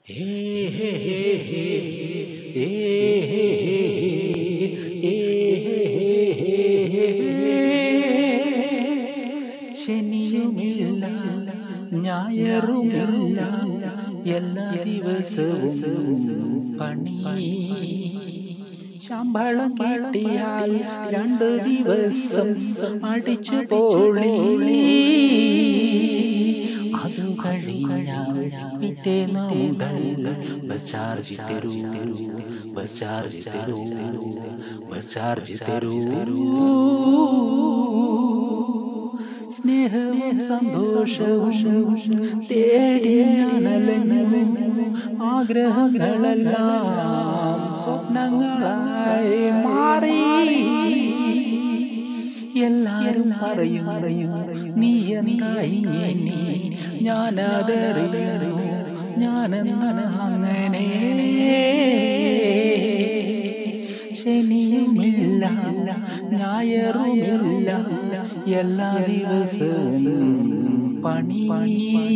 ശനിയുമില്ല ഞായറുമില്ല എല്ലാ ദിവസവും പണി ശമ്പളം കിട്ടിയാൽ രണ്ട് ദിവസം അടിച്ചു പോളി അത് കഴിഞ്ഞാൽ പിറ്റേന്ന് മുതൽ ബസ് ചാർജ് തരൂ ബസ് ചാർജ് തരൂ ബസ് ചാർജ് തരൂ സ്നേഹവും സന്തോഷവും തേടി ഞാനലഞ്ഞു ആഗ്രഹങ്ങളെല്ലാം സ്വപ്നങ്ങളായി മാറി എല്ലാരും പറയും പറയും നീ എന്തായി നീ ഞാനതറിയൂ ഞാനെന്താണ് അങ്ങനെ ശനിയുമില്ല ഞായറുമില്ല എല്ലാ ദിവസവും പണി